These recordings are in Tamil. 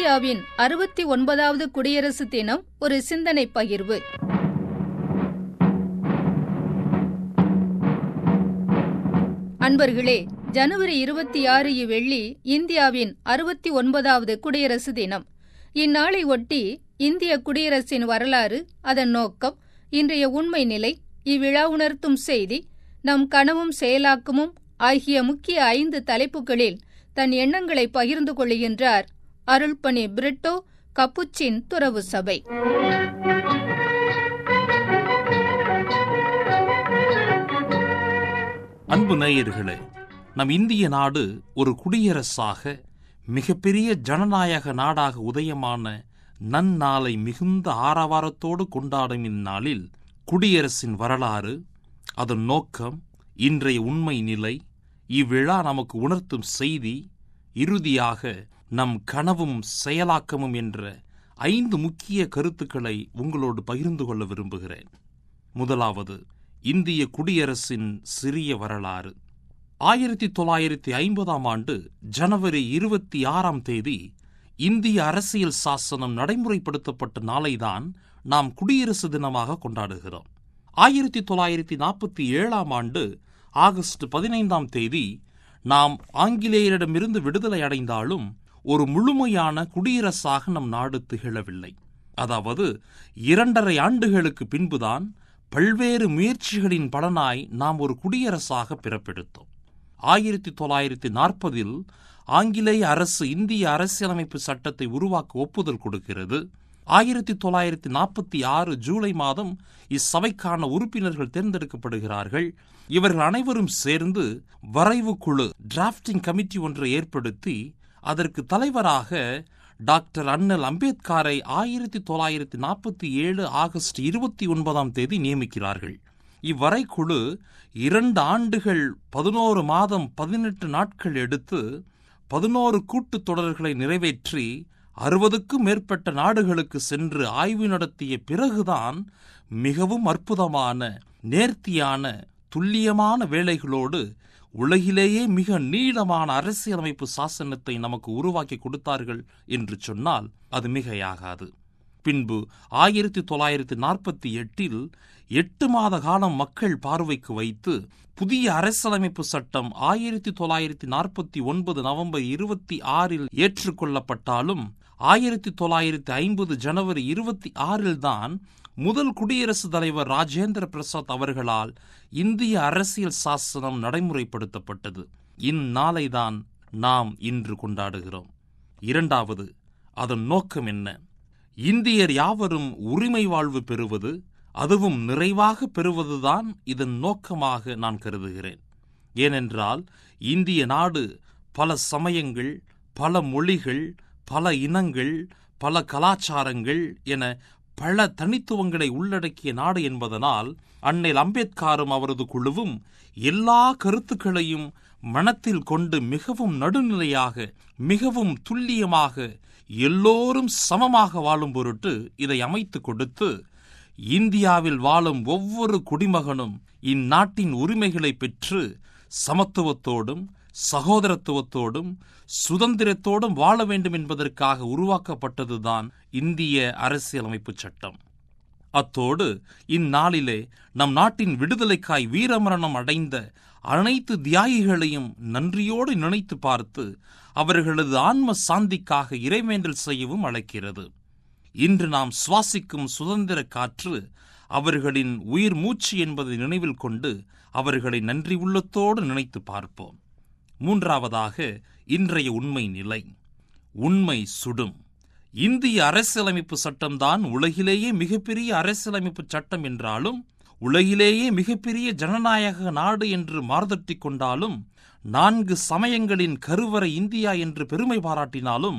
இந்தியாவின் அறுபத்தி ஒன்பதாவது குடியரசு தினம் ஒரு சிந்தனை பகிர்வு அன்பர்களே ஜனவரி இருபத்தி ஆறு இவ்வெள்ளி இந்தியாவின் அறுபத்தி ஒன்பதாவது குடியரசு தினம் இந்நாளை ஒட்டி இந்திய குடியரசின் வரலாறு அதன் நோக்கம் இன்றைய உண்மை நிலை இவ்விழா உணர்த்தும் செய்தி நம் கனவும் செயலாக்கமும் ஆகிய முக்கிய ஐந்து தலைப்புகளில் தன் எண்ணங்களை பகிர்ந்து கொள்கின்றார் அருள்பணி பிரிட்டோ கப்புச்சின் துறவு சபை அன்பு நேயர்களே நம் இந்திய நாடு ஒரு குடியரசாக மிகப்பெரிய ஜனநாயக நாடாக உதயமான நன்னாளை மிகுந்த ஆரவாரத்தோடு கொண்டாடும் இந்நாளில் குடியரசின் வரலாறு அதன் நோக்கம் இன்றைய உண்மை நிலை இவ்விழா நமக்கு உணர்த்தும் செய்தி இறுதியாக நம் கனவும் செயலாக்கமும் என்ற ஐந்து முக்கிய கருத்துக்களை உங்களோடு பகிர்ந்து கொள்ள விரும்புகிறேன் முதலாவது இந்திய குடியரசின் சிறிய வரலாறு ஆயிரத்தி தொள்ளாயிரத்தி ஐம்பதாம் ஆண்டு ஜனவரி இருபத்தி ஆறாம் தேதி இந்திய அரசியல் சாசனம் நடைமுறைப்படுத்தப்பட்ட நாளைதான் நாம் குடியரசு தினமாக கொண்டாடுகிறோம் ஆயிரத்தி தொள்ளாயிரத்தி நாற்பத்தி ஏழாம் ஆண்டு ஆகஸ்ட் பதினைந்தாம் தேதி நாம் ஆங்கிலேயரிடமிருந்து விடுதலை அடைந்தாலும் ஒரு முழுமையான குடியரசாக நம் நாடு திகழவில்லை அதாவது இரண்டரை ஆண்டுகளுக்கு பின்புதான் பல்வேறு முயற்சிகளின் பலனாய் நாம் ஒரு குடியரசாக பிறப்பெடுத்தோம் ஆயிரத்தி தொள்ளாயிரத்தி நாற்பதில் ஆங்கிலேய அரசு இந்திய அரசியலமைப்பு சட்டத்தை உருவாக்க ஒப்புதல் கொடுக்கிறது ஆயிரத்தி தொள்ளாயிரத்தி நாற்பத்தி ஆறு ஜூலை மாதம் இச்சபைக்கான உறுப்பினர்கள் தேர்ந்தெடுக்கப்படுகிறார்கள் இவர்கள் அனைவரும் சேர்ந்து வரைவு குழு டிராப்டிங் கமிட்டி ஒன்றை ஏற்படுத்தி அதற்கு தலைவராக டாக்டர் அண்ணல் அம்பேத்கரை ஆயிரத்தி தொள்ளாயிரத்தி நாற்பத்தி ஏழு ஆகஸ்ட் இருபத்தி ஒன்பதாம் தேதி நியமிக்கிறார்கள் இவ்வரைக்குழு இரண்டு ஆண்டுகள் பதினோரு மாதம் பதினெட்டு நாட்கள் எடுத்து பதினோரு கூட்டுத் தொடர்களை நிறைவேற்றி அறுபதுக்கும் மேற்பட்ட நாடுகளுக்கு சென்று ஆய்வு நடத்திய பிறகுதான் மிகவும் அற்புதமான நேர்த்தியான துல்லியமான வேலைகளோடு உலகிலேயே மிக நீளமான அரசியலமைப்பு சாசனத்தை நமக்கு உருவாக்கி கொடுத்தார்கள் என்று சொன்னால் அது மிகையாகாது பின்பு ஆயிரத்தி தொள்ளாயிரத்தி நாற்பத்தி எட்டில் எட்டு மாத காலம் மக்கள் பார்வைக்கு வைத்து புதிய அரசியலமைப்பு சட்டம் ஆயிரத்தி தொள்ளாயிரத்தி நாற்பத்தி ஒன்பது நவம்பர் இருபத்தி ஆறில் ஏற்றுக்கொள்ளப்பட்டாலும் ஆயிரத்தி தொள்ளாயிரத்தி ஐம்பது ஜனவரி இருபத்தி ஆறில்தான் முதல் குடியரசுத் தலைவர் ராஜேந்திர பிரசாத் அவர்களால் இந்திய அரசியல் சாசனம் நடைமுறைப்படுத்தப்பட்டது இந்நாளைதான் நாம் இன்று கொண்டாடுகிறோம் இரண்டாவது அதன் நோக்கம் என்ன இந்தியர் யாவரும் உரிமை வாழ்வு பெறுவது அதுவும் நிறைவாக பெறுவதுதான் இதன் நோக்கமாக நான் கருதுகிறேன் ஏனென்றால் இந்திய நாடு பல சமயங்கள் பல மொழிகள் பல இனங்கள் பல கலாச்சாரங்கள் என பல தனித்துவங்களை உள்ளடக்கிய நாடு என்பதனால் அன்னை அம்பேத்கரும் அவரது குழுவும் எல்லா கருத்துக்களையும் மனத்தில் கொண்டு மிகவும் நடுநிலையாக மிகவும் துல்லியமாக எல்லோரும் சமமாக வாழும் பொருட்டு இதை அமைத்து கொடுத்து இந்தியாவில் வாழும் ஒவ்வொரு குடிமகனும் இந்நாட்டின் உரிமைகளை பெற்று சமத்துவத்தோடும் சகோதரத்துவத்தோடும் சுதந்திரத்தோடும் வாழ வேண்டும் என்பதற்காக உருவாக்கப்பட்டதுதான் இந்திய அரசியலமைப்பு சட்டம் அத்தோடு இந்நாளிலே நம் நாட்டின் விடுதலைக்காய் வீரமரணம் அடைந்த அனைத்து தியாகிகளையும் நன்றியோடு நினைத்து பார்த்து அவர்களது ஆன்ம சாந்திக்காக இறைவேண்டல் செய்யவும் அழைக்கிறது இன்று நாம் சுவாசிக்கும் சுதந்திர காற்று அவர்களின் உயிர் மூச்சு என்பதை நினைவில் கொண்டு அவர்களை நன்றி உள்ளத்தோடு நினைத்து பார்ப்போம் மூன்றாவதாக இன்றைய உண்மை நிலை உண்மை சுடும் இந்திய அரசியலமைப்பு சட்டம்தான் உலகிலேயே மிகப்பெரிய அரசியலமைப்பு சட்டம் என்றாலும் உலகிலேயே மிகப்பெரிய ஜனநாயக நாடு என்று மார்தட்டி கொண்டாலும் நான்கு சமயங்களின் கருவறை இந்தியா என்று பெருமை பாராட்டினாலும்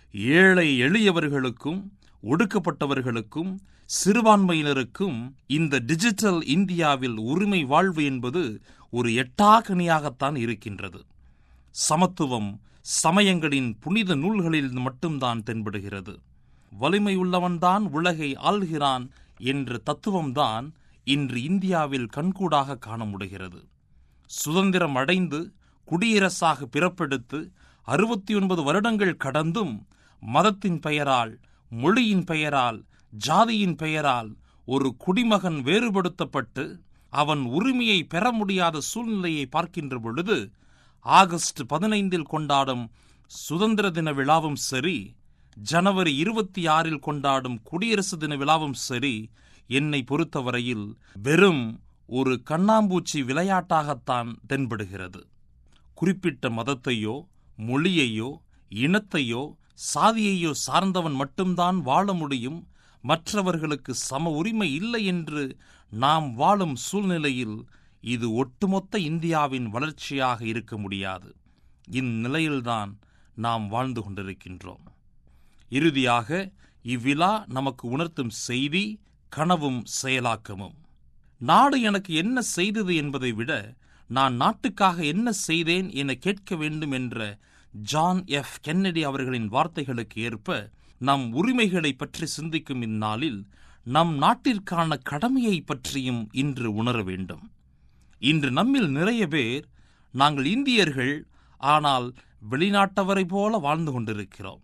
ஏழை எளியவர்களுக்கும் ஒடுக்கப்பட்டவர்களுக்கும் சிறுபான்மையினருக்கும் இந்த டிஜிட்டல் இந்தியாவில் உரிமை வாழ்வு என்பது ஒரு எட்டாக்கனியாகத்தான் இருக்கின்றது சமத்துவம் சமயங்களின் புனித நூல்களில் மட்டும்தான் தென்படுகிறது வலிமையுள்ளவன்தான் உலகை ஆள்கிறான் என்ற தத்துவம்தான் இன்று இந்தியாவில் கண்கூடாக காண முடிகிறது சுதந்திரம் அடைந்து குடியரசாக பிறப்பெடுத்து அறுபத்தி ஒன்பது வருடங்கள் கடந்தும் மதத்தின் பெயரால் மொழியின் பெயரால் ஜாதியின் பெயரால் ஒரு குடிமகன் வேறுபடுத்தப்பட்டு அவன் உரிமையை பெற முடியாத சூழ்நிலையை பார்க்கின்ற பொழுது ஆகஸ்ட் பதினைந்தில் கொண்டாடும் சுதந்திர தின விழாவும் சரி ஜனவரி இருபத்தி ஆறில் கொண்டாடும் குடியரசு தின விழாவும் சரி என்னை பொறுத்தவரையில் வெறும் ஒரு கண்ணாம்பூச்சி விளையாட்டாகத்தான் தென்படுகிறது குறிப்பிட்ட மதத்தையோ மொழியையோ இனத்தையோ சாதியையோ சார்ந்தவன் மட்டும்தான் வாழ முடியும் மற்றவர்களுக்கு சம உரிமை இல்லை என்று நாம் வாழும் சூழ்நிலையில் இது ஒட்டுமொத்த இந்தியாவின் வளர்ச்சியாக இருக்க முடியாது இந்நிலையில்தான் நாம் வாழ்ந்து கொண்டிருக்கின்றோம் இறுதியாக இவ்விழா நமக்கு உணர்த்தும் செய்தி கனவும் செயலாக்கமும் நாடு எனக்கு என்ன செய்தது என்பதை விட நான் நாட்டுக்காக என்ன செய்தேன் என கேட்க வேண்டும் என்ற ஜான் எஃப் கென்னடி அவர்களின் வார்த்தைகளுக்கு ஏற்ப நம் உரிமைகளை பற்றி சிந்திக்கும் இந்நாளில் நம் நாட்டிற்கான கடமையை பற்றியும் இன்று உணர வேண்டும் இன்று நம்மில் நிறைய பேர் நாங்கள் இந்தியர்கள் ஆனால் வெளிநாட்டவரை போல வாழ்ந்து கொண்டிருக்கிறோம்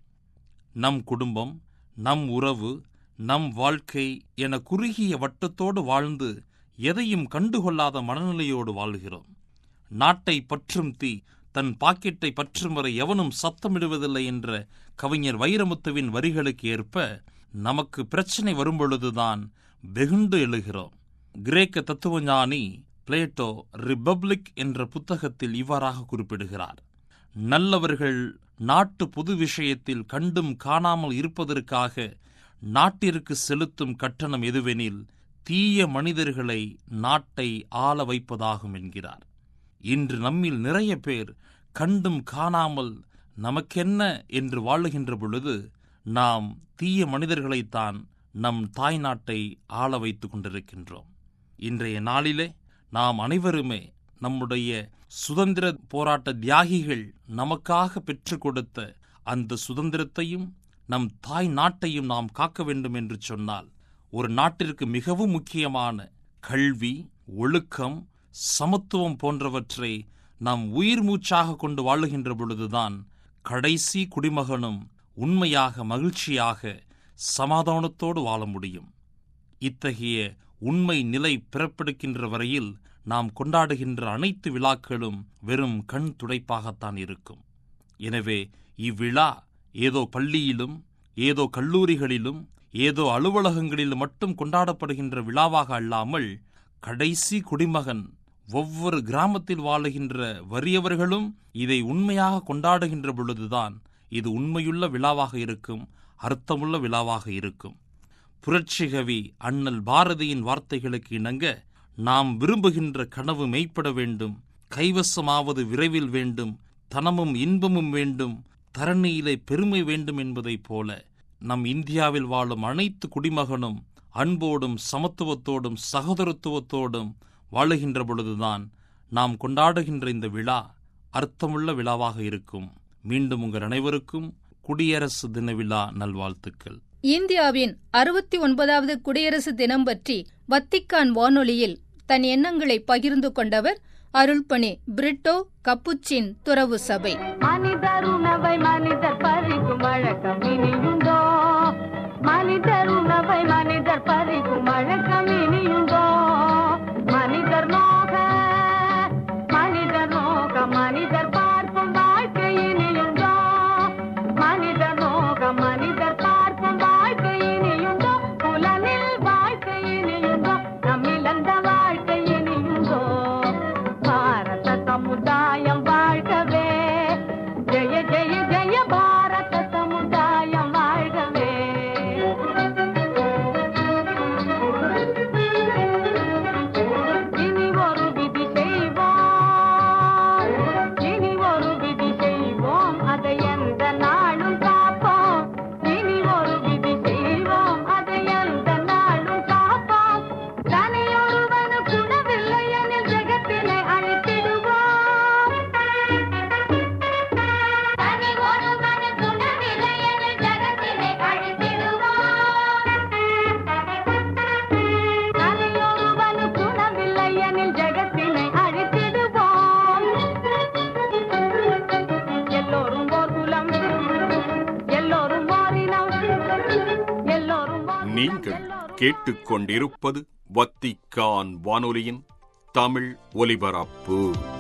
நம் குடும்பம் நம் உறவு நம் வாழ்க்கை என குறுகிய வட்டத்தோடு வாழ்ந்து எதையும் கண்டுகொள்ளாத மனநிலையோடு வாழ்கிறோம் நாட்டை பற்றும் தீ தன் பாக்கெட்டை பற்றும் வரை எவனும் சத்தமிடுவதில்லை என்ற கவிஞர் வைரமுத்துவின் வரிகளுக்கு ஏற்ப நமக்கு பிரச்சனை வரும்பொழுதுதான் வெகுண்டு எழுகிறோம் கிரேக்க தத்துவஞானி பிளேட்டோ ரிபப்ளிக் என்ற புத்தகத்தில் இவ்வாறாக குறிப்பிடுகிறார் நல்லவர்கள் நாட்டு பொது விஷயத்தில் கண்டும் காணாமல் இருப்பதற்காக நாட்டிற்கு செலுத்தும் கட்டணம் எதுவெனில் தீய மனிதர்களை நாட்டை ஆள வைப்பதாகும் என்கிறார் இன்று நம்மில் நிறைய பேர் கண்டும் காணாமல் நமக்கென்ன என்று வாழுகின்ற பொழுது நாம் தீய மனிதர்களைத்தான் நம் தாய் நாட்டை ஆள வைத்துக் கொண்டிருக்கின்றோம் இன்றைய நாளிலே நாம் அனைவருமே நம்முடைய சுதந்திர போராட்ட தியாகிகள் நமக்காக பெற்றுக் கொடுத்த அந்த சுதந்திரத்தையும் நம் தாய் நாட்டையும் நாம் காக்க வேண்டும் என்று சொன்னால் ஒரு நாட்டிற்கு மிகவும் முக்கியமான கல்வி ஒழுக்கம் சமத்துவம் போன்றவற்றை நாம் உயிர் மூச்சாக கொண்டு வாழுகின்ற பொழுதுதான் கடைசி குடிமகனும் உண்மையாக மகிழ்ச்சியாக சமாதானத்தோடு வாழ முடியும் இத்தகைய உண்மை நிலை பிறப்பெடுக்கின்ற வரையில் நாம் கொண்டாடுகின்ற அனைத்து விழாக்களும் வெறும் கண் துடைப்பாகத்தான் இருக்கும் எனவே இவ்விழா ஏதோ பள்ளியிலும் ஏதோ கல்லூரிகளிலும் ஏதோ அலுவலகங்களில் மட்டும் கொண்டாடப்படுகின்ற விழாவாக அல்லாமல் கடைசி குடிமகன் ஒவ்வொரு கிராமத்தில் வாழுகின்ற வறியவர்களும் இதை உண்மையாக கொண்டாடுகின்ற பொழுதுதான் இது உண்மையுள்ள விழாவாக இருக்கும் அர்த்தமுள்ள விழாவாக இருக்கும் புரட்சிகவி அண்ணல் பாரதியின் வார்த்தைகளுக்கு இணங்க நாம் விரும்புகின்ற கனவு மெய்ப்பட வேண்டும் கைவசமாவது விரைவில் வேண்டும் தனமும் இன்பமும் வேண்டும் தரணியிலே பெருமை வேண்டும் என்பதைப் போல நம் இந்தியாவில் வாழும் அனைத்து குடிமகனும் அன்போடும் சமத்துவத்தோடும் சகோதரத்துவத்தோடும் வாழுகின்ற பொழுதுதான் நாம் கொண்டாடுகின்ற இந்த விழா அர்த்தமுள்ள விழாவாக இருக்கும் மீண்டும் உங்கள் அனைவருக்கும் குடியரசு தின விழா நல்வாழ்த்துக்கள் இந்தியாவின் அறுபத்தி ஒன்பதாவது குடியரசு தினம் பற்றி வத்திக்கான் வானொலியில் தன் எண்ணங்களை பகிர்ந்து கொண்டவர் அருள்பணி பிரிட்டோ கப்புச்சின் துறவு சபை மனிதர் உணவை மனிதர் பறிக்கும் வழக்கம் இனியுண்டோ மனிதர் உணவை மனிதர் பறிக்கும் வழக்கம் இனியுண்டோ மனிதர் நோக மனிதர் நோக மனிதர் பார்க்கும் வாழ்க்கை இனியுண்டோ மனிதர் நோக மனிதர் பார்க்கும் வாழ்க்கை இனியுண்டோ புலனில் வாழ்க்கை இனியுண்டோ நம்மிழந்த வாழ்க்கை இனியுண்டோ பாரத சமுதாயம் வாழ்கவே ஜெய ஜெய ஜெய பாரத சமுதாயம் வாழ்கவே நீங்கள் கேட்டுக்கொண்டிருப்பது வத்திக்கான் வானொலியின் தமிழ் ஒலிபரப்பு